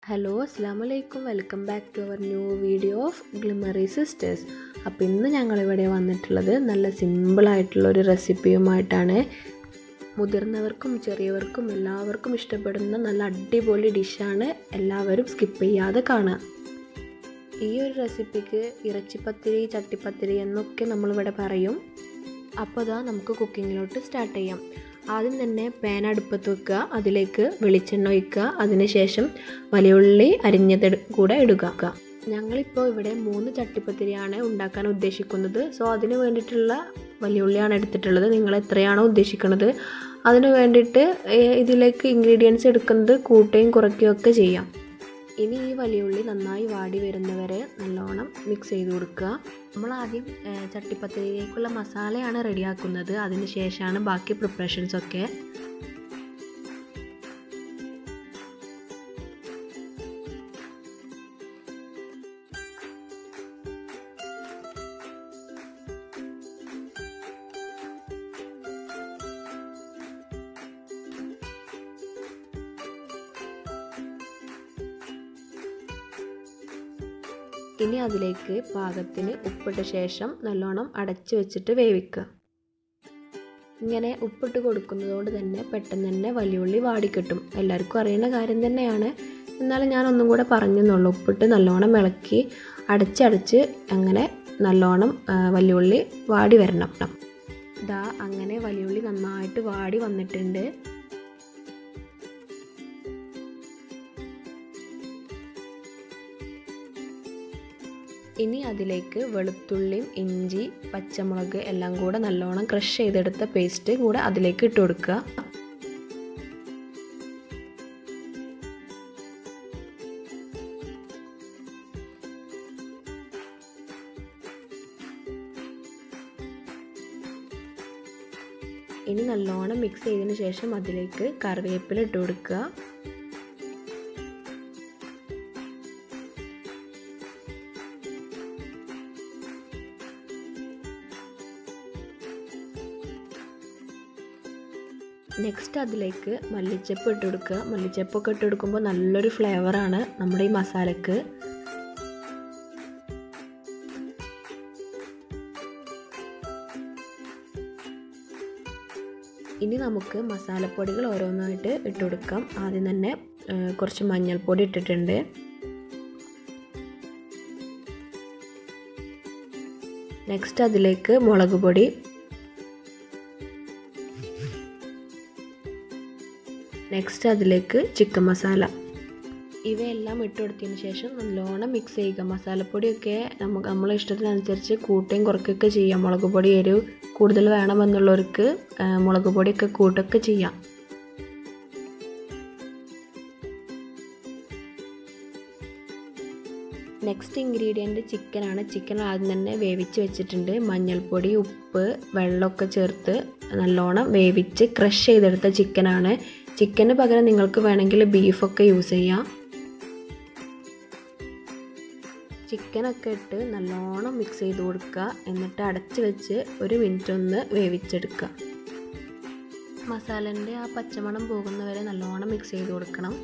hello അസ്സാം വലൈക്കും welcome back to our new video of glimmery sisters അപ്പോൾ ഇന്ന് ഞങ്ങളിവിടെ വന്നിട്ടുള്ളത് നല്ല സിമ്പിളായിട്ടുള്ള ഒരു റെസിപ്പിയുമായിട്ടാണ് മുതിർന്നവർക്കും ചെറിയവർക്കും എല്ലാവർക്കും ഇഷ്ടപ്പെടുന്ന നല്ല അടിപൊളി ഡിഷാണ് എല്ലാവരും സ്കിപ്പ് ചെയ്യാതെ കാണുക ഈ ഒരു റെസിപ്പിക്ക് ഇറച്ചിപ്പത്തിരി ചട്ടിപ്പത്തിരി എന്നൊക്കെ നമ്മളിവിടെ പറയും അപ്പോൾ അതാ നമുക്ക് കുക്കിങ്ങിലോട്ട് സ്റ്റാർട്ട് ചെയ്യാം ആദ്യം തന്നെ പാൻ അടുപ്പത്ത് വെക്കുക അതിലേക്ക് വെളിച്ചെണ്ണ ഒഴിക്കുക അതിനുശേഷം വലിയുള്ളി അരിഞ്ഞത് കൂടെ ഇടുക ഞങ്ങളിപ്പോൾ ഇവിടെ മൂന്ന് ചട്ടിപ്പത്തിരിയാണ് ഉണ്ടാക്കാൻ ഉദ്ദേശിക്കുന്നത് സോ അതിന് വേണ്ടിയിട്ടുള്ള വലിയുള്ളിയാണ് എടുത്തിട്ടുള്ളത് നിങ്ങൾ എത്രയാണോ ഉദ്ദേശിക്കുന്നത് അതിന് വേണ്ടിയിട്ട് ഇതിലേക്ക് ഇൻഗ്രീഡിയൻസ് എടുക്കുന്നത് കൂട്ടുകയും കുറയ്ക്കുകയും ഒക്കെ ചെയ്യാം ഇനി ഈ വലിയുള്ളി നന്നായി വാടി വരുന്നവരെ നല്ലോണം മിക്സ് ചെയ്ത് കൊടുക്കുക നമ്മൾ ആദ്യം ചട്ടിപ്പത്തിരിയിലേക്കുള്ള മസാലയാണ് റെഡിയാക്കുന്നത് അതിന് ശേഷമാണ് ബാക്കി പ്രിപ്പറേഷൻസ് ഒക്കെ ഇനി അതിലേക്ക് പാകത്തിന് ഉപ്പിട്ട ശേഷം നല്ലോണം അടച്ചു വെച്ചിട്ട് വേവിക്കുക ഇങ്ങനെ ഉപ്പിട്ട് കൊടുക്കുന്നതുകൊണ്ട് തന്നെ പെട്ടെന്ന് തന്നെ വലിയുള്ളി വാടിക്കിട്ടും എല്ലാവർക്കും അറിയുന്ന കാര്യം തന്നെയാണ് എന്നാലും ഞാൻ ഒന്നും കൂടെ പറഞ്ഞെന്നുള്ളൂ ഉപ്പിട്ട് നല്ലോണം ഇളക്കി അടച്ചടച്ച് അങ്ങനെ നല്ലോണം വലിയുള്ളി വാടി വരണം ഇതാ അങ്ങനെ വലിയുള്ളി നന്നായിട്ട് വാടി വന്നിട്ടുണ്ട് ഇനി അതിലേക്ക് വെളുത്തുള്ളിയും ഇഞ്ചി പച്ചമുളക് എല്ലാം കൂടെ നല്ലോണം ക്രഷ് ചെയ്തെടുത്ത പേസ്റ്റ് കൂടെ അതിലേക്ക് ഇട്ട് കൊടുക്കുക ഇനി നല്ലോണം മിക്സ് ചെയ്തതിന് ശേഷം അതിലേക്ക് കറിവേപ്പില ഇട്ട് കൊടുക്കുക നെക്സ്റ്റ് അതിലേക്ക് മല്ലിച്ചപ്പ് ഇട്ട് കൊടുക്കുക മല്ലിച്ചപ്പൊക്കെ ഇട്ട് കൊടുക്കുമ്പോൾ നല്ലൊരു ഫ്ലേവറാണ് നമ്മുടെ ഈ മസാലക്ക് ഇനി നമുക്ക് മസാലപ്പൊടികൾ ഓരോന്നായിട്ട് ഇട്ട് കൊടുക്കാം ആദ്യം തന്നെ കുറച്ച് മഞ്ഞൾപ്പൊടി ഇട്ടിട്ടുണ്ട് നെക്സ്റ്റ് അതിലേക്ക് മുളക് പൊടി നെക്സ്റ്റ് അതിലേക്ക് ചിക്കൻ മസാല ഇവയെല്ലാം ഇട്ട് കൊടുത്തതിന് ശേഷം നല്ലോണം മിക്സ് ചെയ്യുക മസാലപ്പൊടിയൊക്കെ നമുക്ക് നമ്മളെ ഇഷ്ടത്തിനനുസരിച്ച് കൂട്ടുകയും കുറയ്ക്കുകയൊക്കെ ചെയ്യാം മുളക് പൊടി എരിവ് കൂടുതൽ വേണമെന്നുള്ളവർക്ക് മുളക് പൊടിയൊക്കെ കൂട്ടൊക്കെ ചെയ്യാം നെക്സ്റ്റ് ഇൻഗ്രീഡിയൻറ്റ് ചിക്കനാണ് ചിക്കൻ ആദ്യം തന്നെ വേവിച്ച് വെച്ചിട്ടുണ്ട് മഞ്ഞൾപ്പൊടി ഉപ്പ് വെള്ളമൊക്കെ ചേർത്ത് നല്ലോണം വേവിച്ച് ക്രഷ് ചെയ്തെടുത്ത ചിക്കനാണ് ചിക്കന് പകരം നിങ്ങൾക്ക് വേണമെങ്കിൽ ബീഫൊക്കെ യൂസ് ചെയ്യാം ചിക്കനൊക്കെ ഇട്ട് നല്ലോണം മിക്സ് ചെയ്ത് കൊടുക്കുക എന്നിട്ട് അടച്ച് വെച്ച് ഒരു മിനിറ്റ് ഒന്ന് വേവിച്ചെടുക്കുക മസാലൻ്റെ ആ പച്ചമണം പോകുന്നവരെ നല്ലോണം മിക്സ് ചെയ്ത് കൊടുക്കണം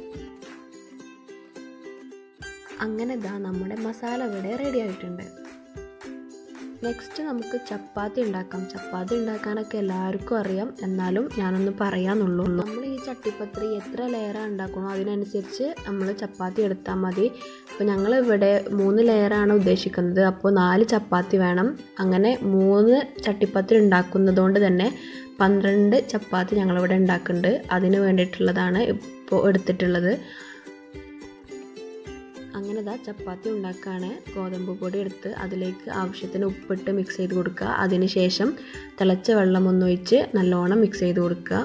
അങ്ങനെ ഇതാ നമ്മുടെ മസാല ഇവിടെ റെഡി ആയിട്ടുണ്ട് നെക്സ്റ്റ് നമുക്ക് ചപ്പാത്തി ഉണ്ടാക്കാം ചപ്പാത്തി ഉണ്ടാക്കാനൊക്കെ എല്ലാവർക്കും അറിയാം എന്നാലും ഞാനൊന്ന് പറയാന്നുള്ളൂ നമ്മൾ ഈ ചട്ടിപ്പത്രി എത്ര ലെയറാണ് ഉണ്ടാക്കണോ അതിനനുസരിച്ച് നമ്മൾ ചപ്പാത്തി എടുത്താൽ മതി അപ്പോൾ ഞങ്ങൾ ഇവിടെ മൂന്ന് ലെയറാണ് ഉദ്ദേശിക്കുന്നത് അപ്പോൾ നാല് ചപ്പാത്തി വേണം അങ്ങനെ മൂന്ന് ചട്ടിപ്പത്രി ഉണ്ടാക്കുന്നതുകൊണ്ട് തന്നെ പന്ത്രണ്ട് ചപ്പാത്തി ഞങ്ങളിവിടെ ഉണ്ടാക്കുന്നുണ്ട് അതിന് വേണ്ടിയിട്ടുള്ളതാണ് ഇപ്പോൾ എടുത്തിട്ടുള്ളത് അങ്ങനെ ഇതാ ചപ്പാത്തി ഉണ്ടാക്കുകയാണ് ഗോതമ്പ് പൊടി എടുത്ത് അതിലേക്ക് ആവശ്യത്തിന് ഉപ്പിട്ട് മിക്സ് ചെയ്ത് കൊടുക്കുക അതിനുശേഷം തിളച്ച വെള്ളം ഒന്നൊഴിച്ച് നല്ലോണം മിക്സ് ചെയ്ത് കൊടുക്കുക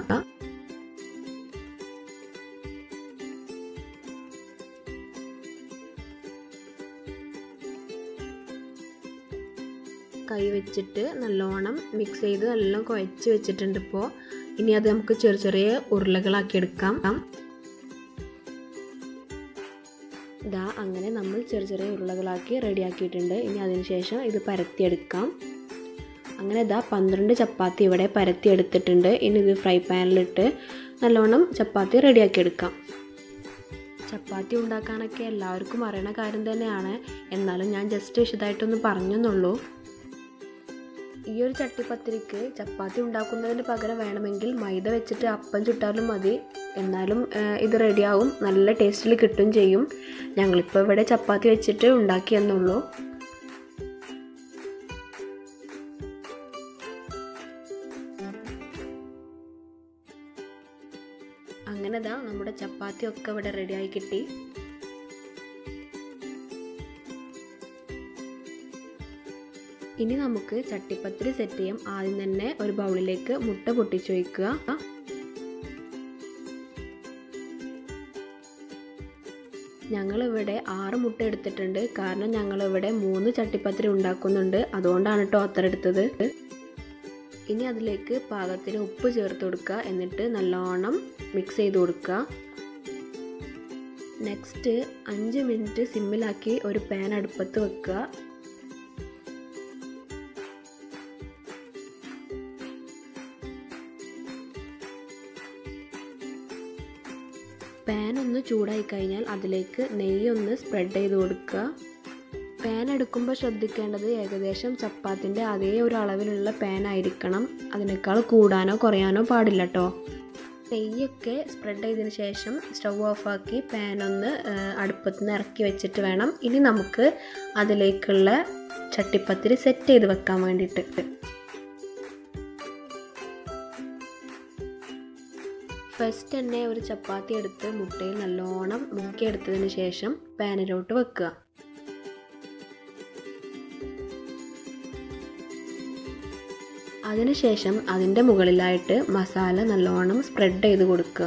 കൈ വെച്ചിട്ട് നല്ലോണം മിക്സ് ചെയ്ത് നല്ലോണം കുഴച്ച് വെച്ചിട്ടുണ്ട് ഇപ്പോൾ ഇനി അത് നമുക്ക് ചെറിയ ചെറിയ ഉരുളകളാക്കി എടുക്കാം ഇതാ അങ്ങനെ നമ്മൾ ചെറിയ ചെറിയ ഉരുളകളാക്കി റെഡിയാക്കിയിട്ടുണ്ട് ഇനി അതിനുശേഷം ഇത് പരത്തിയെടുക്കാം അങ്ങനെ ഇതാ പന്ത്രണ്ട് ചപ്പാത്തി ഇവിടെ പരത്തിയെടുത്തിട്ടുണ്ട് ഇനി ഇത് ഫ്രൈ പാനിലിട്ട് നല്ലോണം ചപ്പാത്തി റെഡിയാക്കി എടുക്കാം ചപ്പാത്തി ഉണ്ടാക്കാനൊക്കെ എല്ലാവർക്കും അറിയണ കാര്യം തന്നെയാണ് എന്നാലും ഞാൻ ജസ്റ്റ് വിശദമായിട്ടൊന്ന് പറഞ്ഞെന്നുള്ളൂ ഈ ഒരു ചട്ടിപ്പത്തിരിക്ക് ചപ്പാത്തി ഉണ്ടാക്കുന്നതിന് പകരം വേണമെങ്കിൽ മൈദ വെച്ചിട്ട് അപ്പം ചുട്ടാലും മതി എന്നാലും ഇത് റെഡിയാവും നല്ല ടേസ്റ്റിൽ കിട്ടും ചെയ്യും ഞങ്ങളിപ്പോൾ ഇവിടെ ചപ്പാത്തി വെച്ചിട്ട് ഉണ്ടാക്കിയെന്നുള്ളൂ അങ്ങനെ ദാ നമ്മുടെ ചപ്പാത്തി ഒക്കെ ഇവിടെ റെഡിയായി കിട്ടി ഇനി നമുക്ക് ചട്ടിപ്പത്തിരി സെറ്റ് ചെയ്യാം ആദ്യം തന്നെ ഒരു ബൗളിലേക്ക് മുട്ട പൊട്ടിച്ചു വയ്ക്കുക ഞങ്ങളിവിടെ ആറ് മുട്ട എടുത്തിട്ടുണ്ട് കാരണം ഞങ്ങളിവിടെ മൂന്ന് ചട്ടിപ്പത്തിരി ഉണ്ടാക്കുന്നുണ്ട് അതുകൊണ്ടാണ് കേട്ടോ അത്ര എടുത്തത് ഇനി അതിലേക്ക് പാകത്തിന് ഉപ്പ് ചേർത്ത് കൊടുക്കുക എന്നിട്ട് നല്ലോണം മിക്സ് ചെയ്ത് കൊടുക്കുക നെക്സ്റ്റ് അഞ്ച് മിനിറ്റ് സിമ്മിലാക്കി ഒരു പാൻ അടുപ്പത്ത് വെക്കുക പാൻ ഒന്ന് ചൂടായി കഴിഞ്ഞാൽ അതിലേക്ക് നെയ്യൊന്ന് സ്പ്രെഡ് ചെയ്ത് കൊടുക്കുക പാൻ എടുക്കുമ്പോൾ ശ്രദ്ധിക്കേണ്ടത് ഏകദേശം ചപ്പാത്തിൻ്റെ അതേ ഒരു അളവിലുള്ള പാൻ ആയിരിക്കണം അതിനേക്കാൾ കൂടാനോ കുറയാനോ പാടില്ല കേട്ടോ നെയ്യൊക്കെ സ്പ്രെഡ് ചെയ്തതിന് ശേഷം സ്റ്റൗ ഓഫാക്കി പാൻ ഒന്ന് അടുപ്പത്ത് നിന്ന് ഇറക്കി വെച്ചിട്ട് വേണം ഇനി നമുക്ക് അതിലേക്കുള്ള ചട്ടിപ്പത്തിരി സെറ്റ് ചെയ്ത് വെക്കാൻ വേണ്ടിയിട്ട് ഫസ്റ്റ് തന്നെ ഒരു ചപ്പാത്തി എടുത്ത് മുട്ടയിൽ നല്ലോണം മുക്കിയെടുത്തതിന് ശേഷം പാനിലോട്ട് വെക്കുക അതിനുശേഷം അതിൻ്റെ മുകളിലായിട്ട് മസാല നല്ലോണം സ്പ്രെഡ് ചെയ്ത് കൊടുക്കുക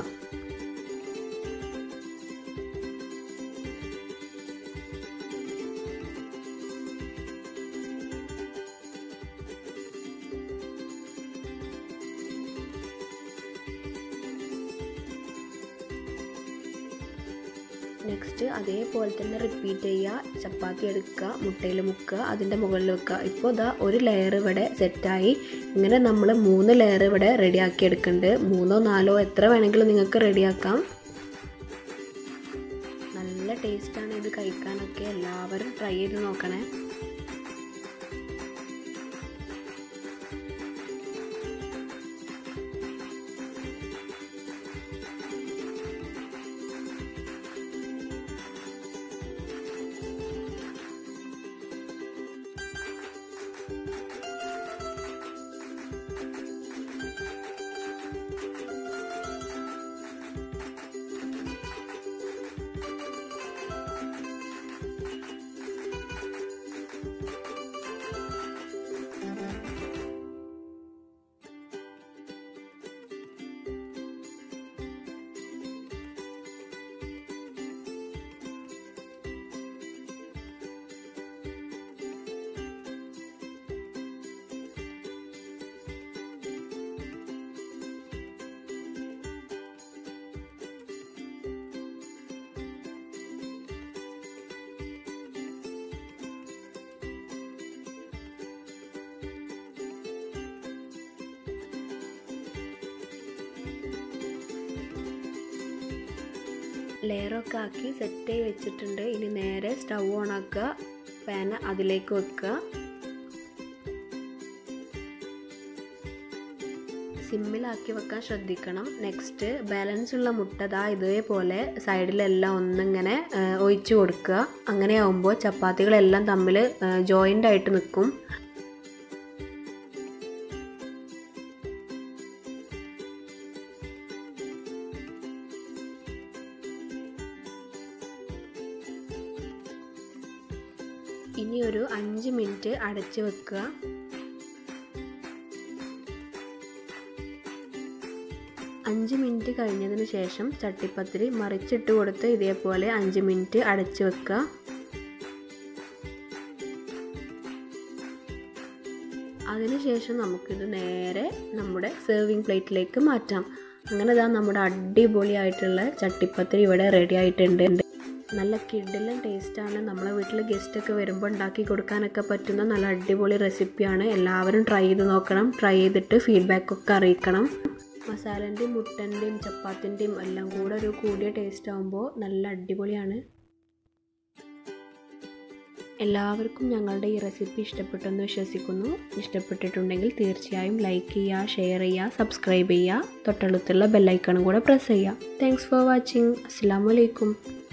നെക്സ്റ്റ് അതേപോലെ തന്നെ റിപ്പീറ്റ് ചെയ്യുക ചപ്പാത്തി എടുക്കുക മുട്ടയിൽ മുക്കുക അതിൻ്റെ മുകളിൽ വെക്കുക ഇപ്പോൾ ഇതാ ഒരു ലെയർ ഇവിടെ സെറ്റായി ഇങ്ങനെ നമ്മൾ മൂന്ന് ലെയർ ഇവിടെ റെഡിയാക്കി എടുക്കുന്നുണ്ട് മൂന്നോ നാലോ എത്ര വേണമെങ്കിലും നിങ്ങൾക്ക് റെഡിയാക്കാം നല്ല ടേസ്റ്റാണ് ഇത് കഴിക്കാനൊക്കെ എല്ലാവരും ട്രൈ ചെയ്ത് നോക്കണേ ലെയറൊക്കെ ആക്കി സെറ്റ് ചെയ്ത് വെച്ചിട്ടുണ്ട് ഇനി നേരെ സ്റ്റൗ ഓൺ ആക്കുക പാൻ അതിലേക്ക് വെക്കുക സിമ്മിലാക്കി വെക്കാൻ ശ്രദ്ധിക്കണം നെക്സ്റ്റ് ബാലൻസ് ഉള്ള മുട്ട ദാ ഇതേപോലെ സൈഡിലെല്ലാം ഒന്നിങ്ങനെ ഒഴിച്ചു കൊടുക്കുക അങ്ങനെ ആകുമ്പോൾ ചപ്പാത്തികളെല്ലാം തമ്മിൽ ജോയിൻ്റ് ആയിട്ട് നിൽക്കും ഇനി ഒരു അഞ്ച് മിനിറ്റ് അടച്ച് വെക്കുക അഞ്ച് മിനിറ്റ് കഴിഞ്ഞതിന് ശേഷം ചട്ടിപ്പത്തിരി മറിച്ചിട്ട് കൊടുത്ത് ഇതേപോലെ അഞ്ച് മിനിറ്റ് അടച്ച് വെക്കുക അതിനുശേഷം നമുക്കിത് നേരെ നമ്മുടെ സെർവിങ് പ്ലേറ്റിലേക്ക് മാറ്റാം അങ്ങനെ ഇതാ നമ്മുടെ അടിപൊളിയായിട്ടുള്ള ചട്ടിപ്പത്തിരി ഇവിടെ റെഡി ആയിട്ടുണ്ട് നല്ല കിഡിലും ടേസ്റ്റാണ് നമ്മളെ വീട്ടിൽ ഗസ്റ്റൊക്കെ വരുമ്പോൾ ഉണ്ടാക്കി കൊടുക്കാനൊക്കെ പറ്റുന്ന നല്ല അടിപൊളി റെസിപ്പിയാണ് എല്ലാവരും ട്രൈ ചെയ്ത് നോക്കണം ട്രൈ ചെയ്തിട്ട് ഫീഡ്ബാക്കൊക്കെ അറിയിക്കണം മസാലൻ്റെയും മുട്ടൻ്റെയും ചപ്പാത്തിൻ്റെയും എല്ലാം കൂടെ ഒരു കൂടിയ ടേസ്റ്റ് ആകുമ്പോൾ നല്ല അടിപൊളിയാണ് എല്ലാവർക്കും ഞങ്ങളുടെ ഈ റെസിപ്പി ഇഷ്ടപ്പെട്ടെന്ന് വിശ്വസിക്കുന്നു ഇഷ്ടപ്പെട്ടിട്ടുണ്ടെങ്കിൽ തീർച്ചയായും ലൈക്ക് ചെയ്യുക ഷെയർ ചെയ്യുക സബ്സ്ക്രൈബ് ചെയ്യുക തൊട്ടടുത്തുള്ള ബെല്ലൈക്കണും കൂടെ പ്രസ് ചെയ്യുക താങ്ക്സ് ഫോർ വാച്ചിങ് അസ്സാം വലൈക്കും